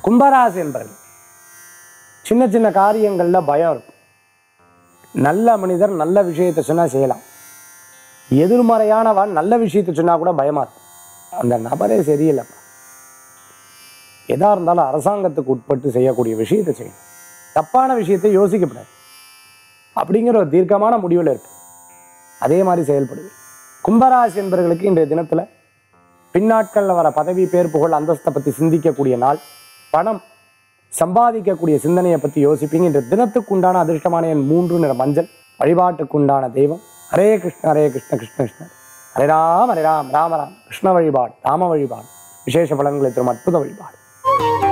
கும்பராசி என்பர்கள் சின்ன சின்ன காரியங்களில் பயம் இருக்கும் நல்ல மனிதர் நல்ல விஷயத்தை சொன்னால் செய்யலாம் எதிர்மறையானவன் நல்ல விஷயத்தை சொன்னால் கூட பயமா இருக்கும் அந்த நபரே சரியில்லைப்பா எதா இருந்தாலும் அரசாங்கத்துக்கு உட்பட்டு செய்யக்கூடிய விஷயத்தை செய்யணும் தப்பான விஷயத்தை யோசிக்கப்படாது அப்படிங்கிற ஒரு தீர்க்கமான முடிவில் இருக்கு அதே மாதிரி செயல்படுது கும்பராசி என்பவர்களுக்கு இன்றைய தினத்தில் பின்னாட்களில் வர பதவி பேர் புகழ் அந்தஸ்தை பற்றி சிந்திக்கக்கூடிய நாள் பணம் சம்பாதிக்கக்கூடிய சிந்தனையை பற்றி யோசிப்பீங்க இன்று தினத்துக்கு உண்டான அதிர்ஷ்டமான என் மூன்று நிற மஞ்சள் வழிபாட்டுக்கு உண்டான தெய்வம் ஹரே கிருஷ்ண ஹரே கிருஷ்ண கிருஷ்ண கிருஷ்ண ஹரே ராம் ஹரே ராம் ராம ராம் கிருஷ்ண வழிபாடு ராம வழிபாடு விசேஷ பலன்களை தரும் அற்புத வழிபாடு